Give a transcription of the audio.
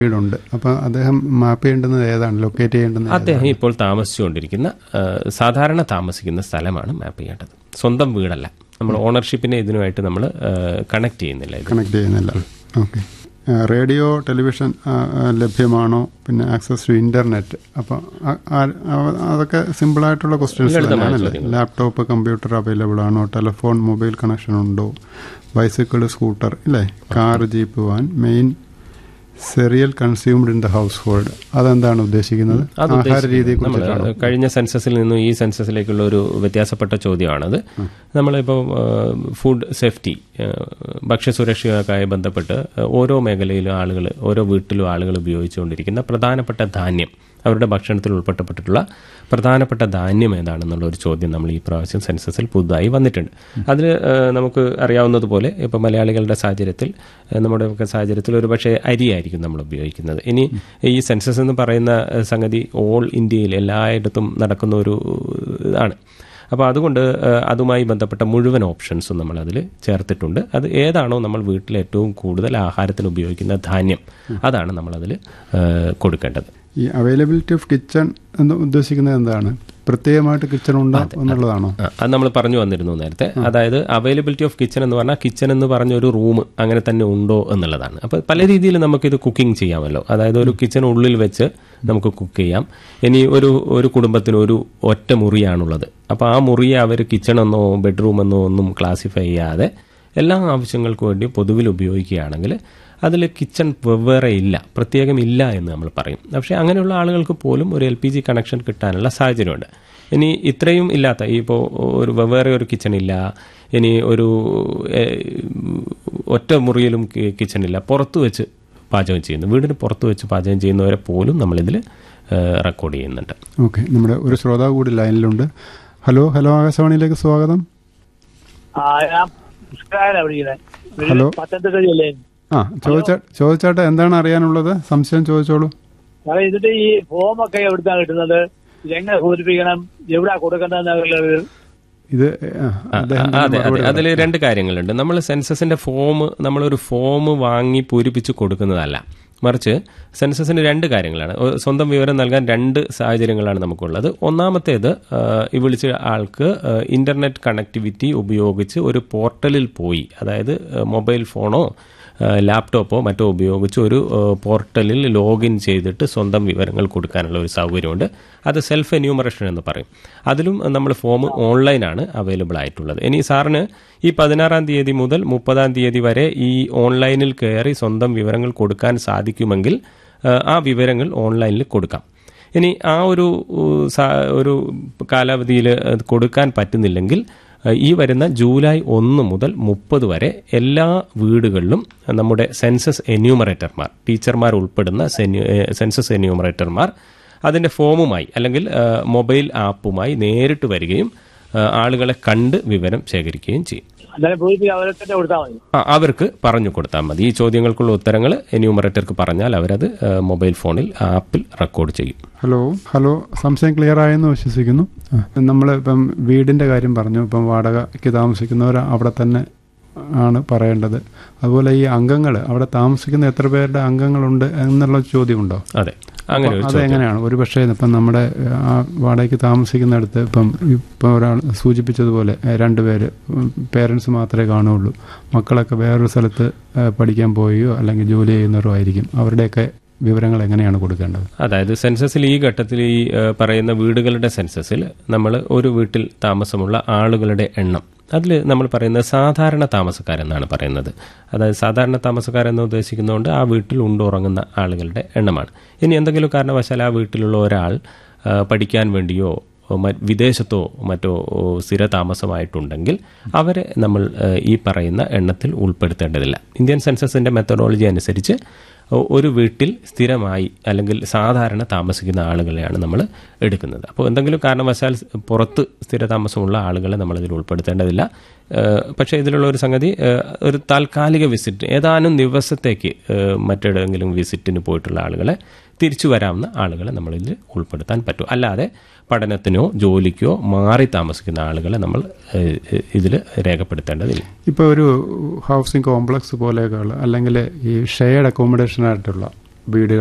വീടുണ്ട് അപ്പോൾ അദ്ദേഹം മാപ്പ് ചെയ്യേണ്ടുന്നത് ഏതാണ് ലൊക്കേറ്റ് ചെയ്യേണ്ടുന്നത് അദ്ദേഹം ഇപ്പോൾ താമസിച്ചുകൊണ്ടിരിക്കുന്ന ആ, സാധാരണ താമസിക്കുന്ന സ്ഥലമാണ് മാപ്പ് ചെയ്യേണ്ടത് സ്വന്തം വീടല്ല നമ്മൾ ഓണർഷിപ്പിനെ ഇതിനുമായിട്ട് നമ്മൾ കണക്ട് ചെയ്യുന്നില്ല ഇത് കണക്ട് ചെയ്യുന്നില്ല ഓക്കെ റേഡിയോ ടെലിവിഷൻ ആ, ആ, ലഭ്യമാണോ പിന്നെ ആക്സസ് ടു ഇന്റർനെറ്റ് അപ്പോൾ അതൊക്കെ സിമ്പിളായിട്ടുള്ള ക്വസ്റ്റ്യൻസ് ലളിതമായ തന്നെയാണല്ലേ ചോദ്യങ്ങൾ. ലാപ്ടോപ്പ് കമ്പ്യൂട്ടർ അവൈലബിൾ ആണോ ടെലിഫോൺ മൊബൈൽ കണക്ഷൻ ഉണ്ടോ ബൈസിക്കിൾ സ്കൂട്ടർ ഇല്ലേ car jeep van main cereal consumed in the household അതെന്താണ് ഉദ്ദേശിക്കുന്നത് അത് ആഹാര രീതിയെ നമ്മൾ കുറിച്ചിട്ടാണോ കഴിഞ്ഞ സെൻസസിൽ നിന്നും ഈ സെൻസസിലേക്കുള്ള ഒരു വ്യത്യാസപ്പെട്ട ചോദ്യമാണത് നമ്മളിപ്പോൾ ഫുഡ് സേഫ്റ്റി ഭക്ഷ്യസുരക്ഷയുമായി ബന്ധപ്പെട്ട് ആ, ഓരോ മേഖലയിലും ആളുകൾ ഓരോ വീട്ടിലും ആളുകൾ ഉപയോഗിച്ചുകൊണ്ടിരിക്കുന്ന പ്രധാനപ്പെട്ട ധാന്യം അവരുടെ ഭക്ഷണത്തിൽ ഉൾപ്പെട്ടപ്പെട്ടിട്ടുള്ള പ്രധാനപ്പെട്ട ധാന്യം ഏതാണെന്നുള്ള ഒരു ചോദ്യം നമ്മൾ ഈ പ്രാവശ്യം സെൻസസിൽ പുതുതായി വന്നിട്ടുണ്ട് അതിൽ നമുക്ക് അറിയാവുന്നതുപോലെ ഇപ്പോൾ മലയാളികളുടെ സാഹചര്യത്തിൽ ആ, നമ്മുടെ ഒക്കെ സാഹചര്യത്തിൽ ഒരു പക്ഷേ അരിയായിരിക്കും നമ്മൾ ഉപയോഗിക്കുന്നത് ഇനി ഈ സെൻസസ് എന്ന് പറയുന്ന ആ, സംഗതി ഓൾ ഇന്ത്യയിൽ എല്ലായിടത്തും നടക്കുന്ന ഒരു ഇതാണ് അപ്പോൾ അതുകൊണ്ട് ആ, അതുമായി ബന്ധപ്പെട്ട മുഴുവൻ ഓപ്ഷൻസും നമ്മൾ അതിൽ ചേർത്തിട്ടുണ്ട് അത് ഏതാണോ നമ്മൾ വീട്ടിൽ ഏറ്റവും കൂടുതൽ ആഹാരത്തിന് ഉപയോഗിക്കുന്ന ധാന്യം അതാണ് നമ്മളതിൽ കൊടുക്കേണ്ടത് ഈ അവൈലബിലിറ്റി ഓഫ് കിച്ചൺ എന്ന് ഉദ്ദേശിക്കുന്നത് എന്താണ് പ്രത്യേകമായിട്ട് കിച്ചൺ ഉണ്ടോ എന്നുള്ളതാണോ ആ, അത് നമ്മൾ പറഞ്ഞു വന്നിരുന്നു നേരത്തെ അതായത് അവൈലബിലിറ്റി ഓഫ് കിച്ചൺ എന്ന് പറഞ്ഞാൽ കിച്ചൺ എന്ന് പറഞ്ഞ ഒരു റൂം അങ്ങനെ തന്നെ ഉണ്ടോ എന്നുള്ളതാണ് അപ്പോൾ പല രീതിയിൽ നമുക്കിത് കുക്കിംഗ് ചെയ്യാമല്ലോ അതായത് ഒരു കിച്ചൺ ഉള്ളിൽ വെച്ച് നമുക്ക് കുക്ക് ചെയ്യാം ഇനി ഒരു ഒരു കുടുംബത്തിന് ഒരു ഒറ്റ മുറിയാണുള്ളത് അപ്പോൾ ആ മുറിയെ അവർ കിച്ചൺ എന്നോ ബെഡ്റൂം എന്നോ ഒന്നും ക്ലാസിഫൈ ചെയ്യാതെ എല്ലാ ആവശ്യങ്ങൾക്കും വേണ്ടി പൊതുവിൽ ഉപയോഗിക്കുകയാണെങ്കിൽ അതിൽ കിച്ചൺ വെവ്വേറെ ഇല്ല പ്രത്യേകം ഇല്ല എന്ന് നമ്മൾ പറയും പക്ഷേ അങ്ങനെയുള്ള ആളുകൾക്ക് പോലും ഒരു എൽ പി ജി കണക്ഷൻ കിട്ടാനുള്ള സാഹചര്യമുണ്ട് ഇനി ഇത്രയും ഇല്ലാത്ത ഈ ഇപ്പോൾ ഒരു വെവ്വേറെ ഒരു കിച്ചൺ ഇല്ല ഇനി ഒരു ഏഹ്, ഒറ്റ മുറിയിലും കി- കിച്ചൺ ഇല്ല പുറത്ത് വെച്ച് പാചകം ചെയ്യുന്നു വീടിന് പുറത്ത് വെച്ച് പാചകം ചെയ്യുന്നവരെ പോലും നമ്മളിതിൽ റെക്കോർഡ് ചെയ്യുന്നുണ്ട് ഓക്കെ നമ്മുടെ ഒരു ശ്രോതാവ് കൂടി ലൈനിലുണ്ട് ഹലോ ഹലോ ആകാശവാണിയിലേക്ക് സ്വാഗതം ആ ഞാൻ പുഷ്കരായനാ വിളിക്കുന്നത് ഹലോ. പത്തനംതിട്ട ജില്ലയിൽ ആ ചോദിച്ച ചോദിച്ചാട്ടെ എന്താണ് അറിയാനുള്ളത് സംശയം ചോദിച്ചോളൂ സാറേ ഇതിന്റെ ഈ ഫോമൊക്കെ എവിടുന്നാ കിട്ടുന്നത് ഇതെങ്ങനെ പൂരിപ്പിക്കണം എവിടാ കൊടുക്കേണ്ടതെന്നുള്ളത് ഇത് ആ, അദ്ദേഹം ആ, അതെ അതെ മറുപടി അതിൽ രണ്ട് കാര്യങ്ങളുണ്ട് നമ്മൾ സെൻസസിന്റെ ഫോം നമ്മളൊരു ഫോം വാങ്ങി പൂരിപ്പിച്ച് കൊടുക്കുന്നതല്ല മറിച്ച് സെൻസസിന് രണ്ട് കാര്യങ്ങളാണ് ഒ- സ്വന്തം വിവരം നൽകാൻ രണ്ട് സാഹചര്യങ്ങളാണ് നമുക്കുള്ളത് ഒന്നാമത്തേത് ആ, ഈ വിളിച്ച ആൾക്ക് ആ, ഇന്റർനെറ്റ് കണക്ടിവിറ്റി ഉപയോഗിച്ച് ഒരു പോർട്ടലിൽ പോയി അതായത് ആ, മൊബൈൽ ഫോണോ ആ, ലാപ്ടോപ്പോ മറ്റോ ഉപയോഗിച്ച് ഒരു ആ, പോർട്ടലിൽ ലോഗിൻ ചെയ്തിട്ട് സ്വന്തം വിവരങ്ങൾ കൊടുക്കാനുള്ള ഒരു സൗകര്യമുണ്ട് അത് സെൽഫ് എന്യൂമറേഷൻ എന്ന് പറയും അതിലും നമ്മൾ ഫോം ഓൺലൈനാണ് അവൈലബിൾ ആയിട്ടുള്ളത് ഇനി സാറിന് ഈ പതിനാറാം തീയതി മുതൽ മുപ്പതാം തീയതി വരെ ഈ ഓൺലൈനിൽ കയറി സ്വന്തം വിവരങ്ങൾ കൊടുക്കാൻ സാധിക്കുമെങ്കിൽ ആ, ആ വിവരങ്ങൾ ഓൺലൈനിൽ കൊടുക്കാം ഇനി ആ ഒരു ഉ, സാ- ഒരു കാലാവധിയിൽ അത് കൊടുക്കാൻ പറ്റുന്നില്ലെങ്കിൽ ഏഹ് ഈ വരുന്ന ജൂലൈ ഒന്ന് മുതൽ മുപ്പത് വരെ എല്ലാ വീടുകളിലും നമ്മുടെ സെൻസസ് എന്യൂമറേറ്റർമാർ ടീച്ചർമാർ ഉൾപ്പെടുന്ന സെന്യു- ഏഹ് സെൻസസ് എന്യൂമറേറ്റർമാർ അതിൻ്റെ ഫോമുമായി അല്ലെങ്കിൽ ഏഹ് മൊബൈൽ ആപ്പുമായി നേരിട്ട് വരികയും ഏഹ് ആളുകളെ കണ്ട് വിവരം ശേഖരിക്കുകയും ചെയ്യും അന്നേരം പൂരിപ്പിക്കാൻ അവരെ തന്നെ കൊടുത്താൽ മതി ആ, അവർക്ക് പറഞ്ഞു കൊടുത്താൽ മതി ഈ ചോദ്യങ്ങൾക്കുള്ള ഉത്തരങ്ങൾ എന്യൂമറേറ്റർക്ക് പറഞ്ഞാൽ അവരത് ഏഹ് മൊബൈൽ ഫോണിൽ ആപ്പിൽ റെക്കോർഡ് ചെയ്യും ഹലോ ഹലോ സംശയം ക്ലിയർ ആയെന്ന് വിശ്വസിക്കുന്നു നമ്മൾ ഇപ്പം വീടിന്റെ കാര്യം പറഞ്ഞു ഇപ്പം വാടകയ്ക്ക് താമസിക്കുന്നവർ അവിടെ തന്നെ ആണ് പറയേണ്ടത് അതുപോലെ ഈ അംഗങ്ങൾ അവിടെ താമസിക്കുന്ന എത്ര പേരുടെ അംഗങ്ങളുണ്ട് എന്നുള്ള ചോദ്യമുണ്ടോ അതെ അങ്ങനെ ഒരു അത് ചോദ്യം എങ്ങനെയാണ് ഒരു പക്ഷേ ഇപ്പം നമ്മുടെ ആ വാടകയ്ക്ക് താമസിക്കുന്നിടത്ത് ഇപ്പം ഇപ്പം ഒരാൾ സൂചിപ്പിച്ചതുപോലെ ഏഹ്, രണ്ടുപേര് പേരൻസ് മാത്രമേ കാണുകയുള്ളൂ മക്കളൊക്കെ വേറൊരു സ്ഥലത്ത് ഏഹ്, പഠിക്കാൻ പോവുകയോ അല്ലെങ്കിൽ ജോലി ചെയ്യുന്നവരോ ആയിരിക്കും അവരുടെയൊക്കെ വിവരങ്ങൾ എങ്ങനെയാണ് കൊടുക്കേണ്ടത് അതായത് സെൻസസിൽ ഈ ഘട്ടത്തിൽ ഈ ഏഹ്, പറയുന്ന വീടുകളുടെ സെൻസസിൽ നമ്മൾ ഒരു വീട്ടിൽ താമസമുള്ള ആളുകളുടെ എണ്ണം അതിൽ നമ്മൾ പറയുന്നത് സാധാരണ താമസക്കാരെന്നാണ് പറയുന്നത് അതായത് സാധാരണ താമസക്കാരെന്ന് ഉദ്ദേശിക്കുന്നതുകൊണ്ട് ആ വീട്ടിൽ ഉണ്ടുറങ്ങുന്ന ആളുകളുടെ എണ്ണമാണ് ഇനി എന്തെങ്കിലും കാരണവശാൽ ആ വീട്ടിലുള്ള ഒരാൾ ആ, പഠിക്കാൻ വേണ്ടിയോ മ- വിദേശത്തോ മറ്റോ ഓ, സ്ഥിര താമസമായിട്ടുണ്ടെങ്കിൽ അവരെ നമ്മൾ ഏഹ്, ഈ പറയുന്ന എണ്ണത്തിൽ ഉൾപ്പെടുത്തേണ്ടതില്ല ഇന്ത്യൻ സെൻസസിന്റെ മെത്തഡോളജി അനുസരിച്ച് ഒ- ഒരു വീട്ടിൽ സ്ഥിരമായി അല്ലെങ്കിൽ സാധാരണ താമസിക്കുന്ന ആളുകളെയാണ് നമ്മൾ എടുക്കുന്നത് അപ്പോൾ എന്തെങ്കിലും കാരണവശാൽ സ് പുറത്ത് സ്ഥിര താമസമുള്ള ആളുകളെ നമ്മളിതിൽ ഉൾപ്പെടുത്തേണ്ടതില്ല ഏഹ്, പക്ഷേ ഇതിലുള്ള ഒരു സംഗതി ഏഹ്, ഒരു താൽക്കാലിക വിസിറ്റ് ഏതാനും ദിവസത്തേക്ക് ഏഹ്, മറ്റെവിടെയെങ്കിലും വിസിറ്റിന് പോയിട്ടുള്ള ആളുകളെ തിരിച്ചു വരാവുന്ന ആളുകളെ നമ്മളിതിൽ ഉൾപ്പെടുത്താൻ പറ്റും അല്ലാതെ പഠനത്തിനോ ജോലിക്കോ മാറി താമസിക്കുന്ന ആളുകളെ നമ്മൾ ഇതിൽ രേഖപ്പെടുത്തേണ്ടതില്ല ഇപ്പോൾ ഒരു ഹൗസിംഗ് കോംപ്ലക്സ് പോലെയൊക്കെയുള്ള അല്ലെങ്കിൽ ഈ ഷെയർഡ് അക്കോമഡേഷൻ ആയിട്ടുള്ള വീടുകൾ